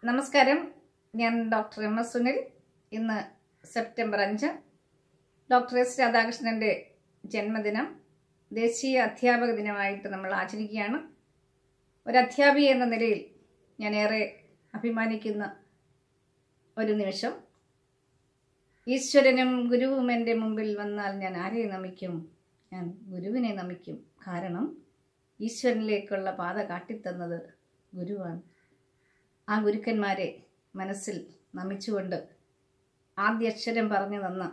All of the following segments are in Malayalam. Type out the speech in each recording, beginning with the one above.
നമസ്കാരം ഞാൻ ഡോക്ടർ എം എസ് സുനിൽ ഇന്ന് സെപ്റ്റംബർ അഞ്ച് ഡോക്ടർ എസ് രാധാകൃഷ്ണൻ്റെ ജന്മദിനം ദേശീയ അധ്യാപക ദിനമായിട്ട് നമ്മൾ ആചരിക്കുകയാണ് ഒരു അധ്യാപിക എന്ന നിലയിൽ ഞാൻ ഏറെ അഭിമാനിക്കുന്ന ഒരു നിമിഷം ഈശ്വരനും ഗുരുവും എൻ്റെ മുമ്പിൽ വന്നാൽ ഞാൻ ആരെ നമിക്കും ഞാൻ ഗുരുവിനെ നമിക്കും കാരണം ഈശ്വരനിലേക്കുള്ള പാത കാട്ടിത്തന്നത് ഗുരുവാണ് ആ ഗുരുക്കന്മാരെ മനസ്സിൽ നമിച്ചുകൊണ്ട് ആദ്യ അക്ഷരം പറഞ്ഞു തന്ന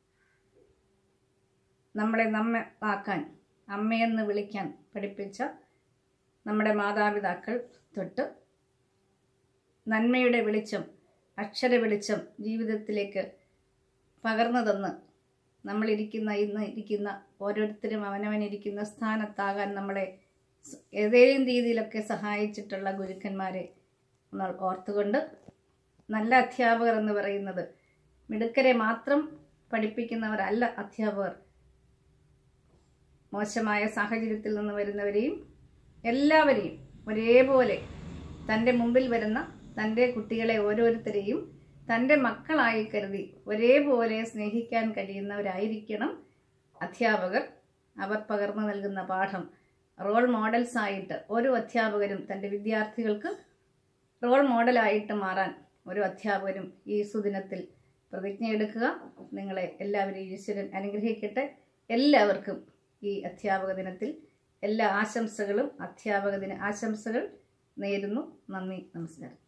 നമ്മളെ നമ്മ ആക്കാൻ അമ്മയെന്ന് വിളിക്കാൻ പഠിപ്പിച്ച നമ്മുടെ മാതാപിതാക്കൾ തൊട്ട് നന്മയുടെ വെളിച്ചം അക്ഷര വെളിച്ചം ജീവിതത്തിലേക്ക് പകർന്നു തന്ന് നമ്മളിരിക്കുന്ന ഇന്ന് ഇരിക്കുന്ന ഓരോരുത്തരും അവനവനിരിക്കുന്ന സ്ഥാനത്താകാൻ നമ്മളെ സ് ഏതെങ്കിലും രീതിയിലൊക്കെ സഹായിച്ചിട്ടുള്ള ഗുരുക്കന്മാരെ നമ്മൾ ഓർത്തുകൊണ്ട് നല്ല അധ്യാപകർ എന്ന് പറയുന്നത് മിടുക്കരെ മാത്രം പഠിപ്പിക്കുന്നവരല്ല അധ്യാപകർ മോശമായ സാഹചര്യത്തിൽ നിന്ന് വരുന്നവരെയും എല്ലാവരെയും ഒരേപോലെ തൻ്റെ മുമ്പിൽ വരുന്ന തൻ്റെ കുട്ടികളെ ഓരോരുത്തരെയും തൻ്റെ മക്കളായി കരുതി ഒരേപോലെ സ്നേഹിക്കാൻ കഴിയുന്നവരായിരിക്കണം അധ്യാപകർ അവർ പകർന്നു നൽകുന്ന പാഠം റോൾ മോഡൽസ് ആയിട്ട് ഓരോ അധ്യാപകരും തൻ്റെ വിദ്യാർത്ഥികൾക്ക് റോൾ മോഡലായിട്ട് മാറാൻ ഓരോ അധ്യാപകരും ഈ സുദിനത്തിൽ പ്രതിജ്ഞയെടുക്കുക നിങ്ങളെ എല്ലാവരെയും ഈശ്വരൻ അനുഗ്രഹിക്കട്ടെ എല്ലാവർക്കും ഈ അധ്യാപക ദിനത്തിൽ എല്ലാ ആശംസകളും അധ്യാപക ദിന ആശംസകൾ നേരുന്നു നന്ദി നമസ്കാരം